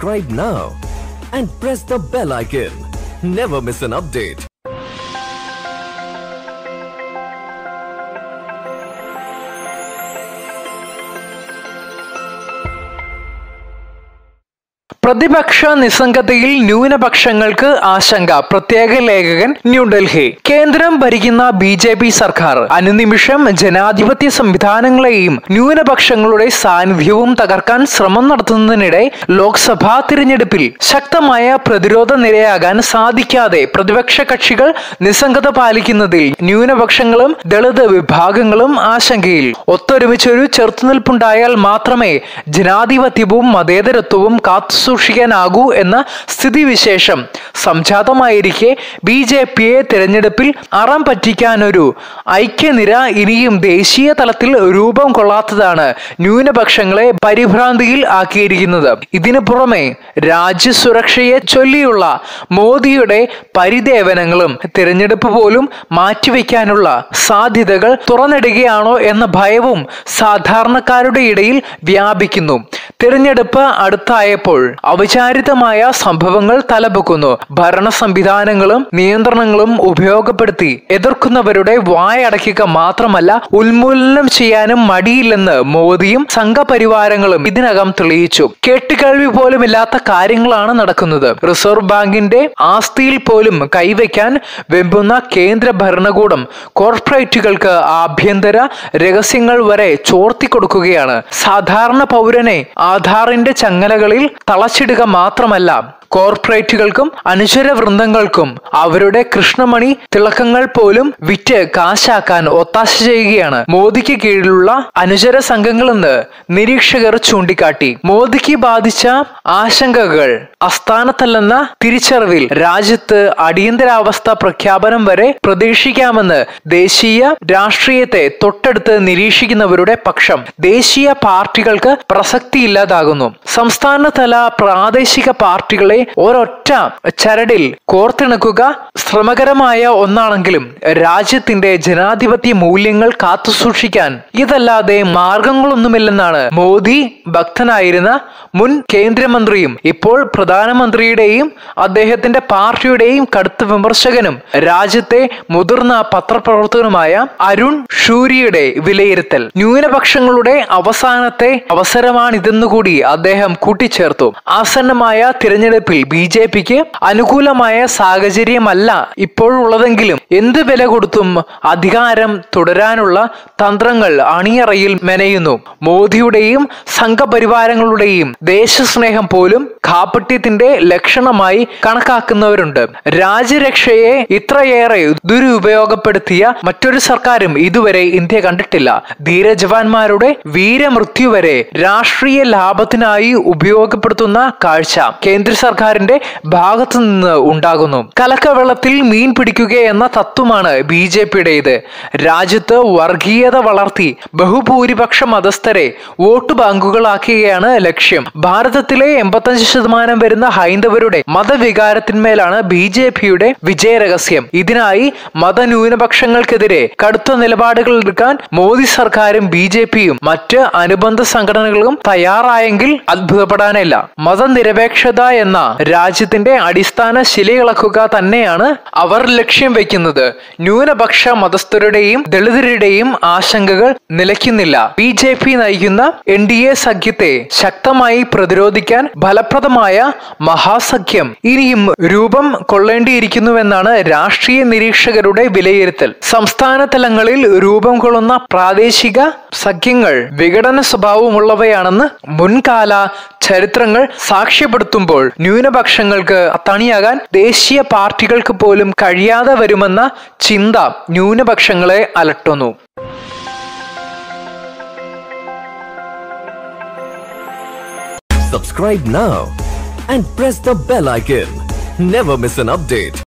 Subscribe now and press the bell icon. Never miss an update. പ്രതിപക്ഷ നിസ്സംഗതയിൽ ന്യൂനപക്ഷങ്ങൾക്ക് ആശങ്ക പ്രത്യേക ലേഖകൻ ന്യൂഡൽഹി കേന്ദ്രം ഭരിക്കുന്ന ബി ജെ പി സർക്കാർ അനുനിമിഷം ജനാധിപത്യ സംവിധാനങ്ങളെയും ന്യൂനപക്ഷങ്ങളുടെ സാന്നിധ്യവും തകർക്കാൻ ശ്രമം നടത്തുന്നതിനിടെ ലോക്സഭാ തിരഞ്ഞെടുപ്പിൽ ശക്തമായ പ്രതിരോധ നിരയാകാൻ സാധിക്കാതെ പ്രതിപക്ഷ കക്ഷികൾ നിസ്സംഗത പാലിക്കുന്നതിൽ ന്യൂനപക്ഷങ്ങളും ദളിത് വിഭാഗങ്ങളും ആശങ്കയിൽ ഒത്തൊരുമിച്ചൊരു ചെറുത്തുനിൽപ്പുണ്ടായാൽ മാത്രമേ ജനാധിപത്യവും മതേതരത്വവും കാത്തുസൂക്ഷിക്കാനാകൂ എന്ന സ്ഥിതിവിശേഷം സംജാതമായിരിക്കെ ബി ജെ പിയെ തിരഞ്ഞെടുപ്പിൽ അറം പറ്റിക്കാനൊരു ഐക്യനിര ഇനിയും ദേശീയ തലത്തിൽ രൂപം കൊള്ളാത്തതാണ് ന്യൂനപക്ഷങ്ങളെ പരിഭ്രാന്തിയിൽ ആക്കിയിരിക്കുന്നത് ഇതിനു പുറമെ രാജ്യസുരക്ഷയെ ചൊല്ലിയുള്ള മോദിയുടെ പരിദേവനങ്ങളും തിരഞ്ഞെടുപ്പ് പോലും മാറ്റിവെക്കാനുള്ള സാധ്യതകൾ തുറന്നിടുകയാണോ എന്ന ഭയവും സാധാരണക്കാരുടെ ഇടയിൽ വ്യാപിക്കുന്നു തിരഞ്ഞെടുപ്പ് അടുത്തായപ്പോൾ അവിചാരിതമായ സംഭവങ്ങൾ തലപൊക്കുന്നു ഭരണ സംവിധാനങ്ങളും നിയന്ത്രണങ്ങളും ഉപയോഗപ്പെടുത്തി എതിർക്കുന്നവരുടെ വായടയ്ക്കുക മാത്രമല്ല ഉന്മൂലനം ചെയ്യാനും മടിയില്ലെന്ന് മോദിയും സംഘപരിവാരങ്ങളും ഇതിനകം തെളിയിച്ചു കേട്ടുകേൾവി പോലുമില്ലാത്ത കാര്യങ്ങളാണ് നടക്കുന്നത് റിസർവ് ബാങ്കിന്റെ ആസ്തിയിൽ പോലും കൈവയ്ക്കാൻ വെമ്പുന്ന കേന്ദ്ര ഭരണകൂടം കോർപ്പറേറ്റുകൾക്ക് ആഭ്യന്തര രഹസ്യങ്ങൾ വരെ ചോർത്തിക്കൊടുക്കുകയാണ് സാധാരണ പൗരനെ ആധാറിന്റെ ചങ്ങലകളിൽ തളച്ചിടുക മാത്രമല്ല കോർപ്പറേറ്റുകൾക്കും അനുചര വൃന്ദങ്ങൾക്കും അവരുടെ കൃഷ്ണമണി തിളക്കങ്ങൾ പോലും വിറ്റ് കാശാക്കാൻ ഒത്താശ ചെയ്യുകയാണ് മോദിക്ക് കീഴിലുള്ള അനുചര സംഘങ്ങളെന്ന് നിരീക്ഷകർ ചൂണ്ടിക്കാട്ടി മോദിക്ക് ബാധിച്ച ആശങ്കകൾ അസ്ഥാനത്തല്ലെന്ന തിരിച്ചറിവിൽ രാജ്യത്ത് അടിയന്തരാവസ്ഥ പ്രഖ്യാപനം വരെ പ്രതീക്ഷിക്കാമെന്ന് ദേശീയ രാഷ്ട്രീയത്തെ തൊട്ടടുത്ത് നിരീക്ഷിക്കുന്നവരുടെ പക്ഷം ദേശീയ പാർട്ടികൾക്ക് പ്രസക്തിയില്ലാതാകുന്നു സംസ്ഥാനതല പ്രാദേശിക പാർട്ടികളെ ഒരൊറ്റ ചരടിൽ കോർത്തിണക്കുക ശ്രമകരമായ ഒന്നാണെങ്കിലും രാജ്യത്തിന്റെ ജനാധിപത്യ മൂല്യങ്ങൾ കാത്തുസൂക്ഷിക്കാൻ ഇതല്ലാതെ മാർഗങ്ങളൊന്നുമില്ലെന്നാണ് മോദി ഭക്തനായിരുന്ന മുൻ കേന്ദ്രമന്ത്രിയും ഇപ്പോൾ പ്രധാനമന്ത്രിയുടെയും അദ്ദേഹത്തിന്റെ പാർട്ടിയുടെയും കടുത്ത വിമർശകനും രാജ്യത്തെ മുതിർന്ന പത്രപ്രവർത്തകനുമായ അരുൺ ഷൂരിയുടെ വിലയിരുത്തൽ ന്യൂനപക്ഷങ്ങളുടെ അവസാനത്തെ അവസരമാണിതെന്നുകൂടി അദ്ദേഹം കൂട്ടിച്ചേർത്തു ആസന്നമായ തിരഞ്ഞെടുപ്പിൽ ബി ജെ പിക്ക് അനുകൂലമായ സാഹചര്യമല്ല ഇപ്പോഴുള്ളതെങ്കിലും എന്ത് വില കൊടുത്തും അധികാരം തുടരാനുള്ള തന്ത്രങ്ങൾ അണിയറയിൽ മെനയുന്നു മോദിയുടെയും സംഘപരിവാരങ്ങളുടെയും ദേശസ്നേഹം പോലും കാപട്യത്തിന്റെ ലക്ഷണമായി കണക്കാക്കുന്നവരുണ്ട് രാജ്യരക്ഷയെ ഇത്രയേറെ ദുരുപയോഗപ്പെടുത്തിയ മറ്റൊരു സർക്കാരും ഇതുവരെ ഇന്ത്യ കണ്ടിട്ടില്ല ധീരജവാന്മാരുടെ വീരമൃത്യു വരെ രാഷ്ട്രീയ ലാഭത്തിനായി ഉപയോഗപ്പെടുത്തുന്ന കാഴ്ച കേന്ദ്ര സർക്കാരിന്റെ ഭാഗത്തു നിന്ന് ഉണ്ടാകുന്നു കലക്കവെള്ളത്തിൽ മീൻ പിടിക്കുക എന്ന തത്വമാണ് ബി ജെ പിയുടേത് രാജ്യത്ത് വർഗീയത വളർത്തി ബഹുഭൂരിപക്ഷ മതസ്ഥരെ വോട്ട് ബാങ്കുകളാക്കുകയാണ് ലക്ഷ്യം ഭാരതത്തിലെ എൺപത്തഞ്ച് ശതമാനം വരുന്ന ഹൈന്ദവരുടെ മതവികാരത്തിന്മേലാണ് ബി ജെ പിയുടെ വിജയരഹസ്യം ഇതിനായി മതന്യൂനപക്ഷങ്ങൾക്കെതിരെ കടുത്ത നിലപാടുകൾ എടുക്കാൻ മോദി സർക്കാരും ബി ജെ പിയും മറ്റ് അനുബന്ധ സംഘടനകളും തയ്യാറായെങ്കിൽ അത്ഭുതപ്പെടാനില്ല മതനിരപേക്ഷത എന്ന രാജ്യത്തിന്റെ അടിസ്ഥാന ശിലയിളക്കുക തന്നെയാണ് അവർ ലക്ഷ്യം വെക്കുന്നത് ന്യൂനപക്ഷ മതസ്ഥരുടെയും ദളിതരുടെയും ആശങ്കകൾ നിലയ്ക്കുന്നില്ല ബി ജെ പി നയിക്കുന്ന എൻ ഡി എ സഖ്യത്തെ ശക്തമായി പ്രതിരോധിക്കാൻ ഫലപ്രദമായ മഹാസഖ്യം ഇനിയും രൂപം കൊള്ളേണ്ടിയിരിക്കുന്നുവെന്നാണ് രാഷ്ട്രീയ നിരീക്ഷകരുടെ വിലയിരുത്തൽ സംസ്ഥാന തലങ്ങളിൽ രൂപം കൊള്ളുന്ന പ്രാദേശിക സഖ്യങ്ങൾ വിഘടന സ്വഭാവമുള്ളവയാണെന്ന് മുൻകാല ചരിത്രങ്ങൾ സാക്ഷ്യപ്പെടുത്തുമ്പോൾ ന്യൂനപക്ഷങ്ങൾക്ക് തണിയാകാൻ ദേശീയ പാർട്ടികൾക്ക് പോലും കഴിയാതെ വരുമെന്ന ചിന്ത ന്യൂനപക്ഷങ്ങളെ അലട്ടുന്നു Subscribe now and press the bell icon. Never miss an update.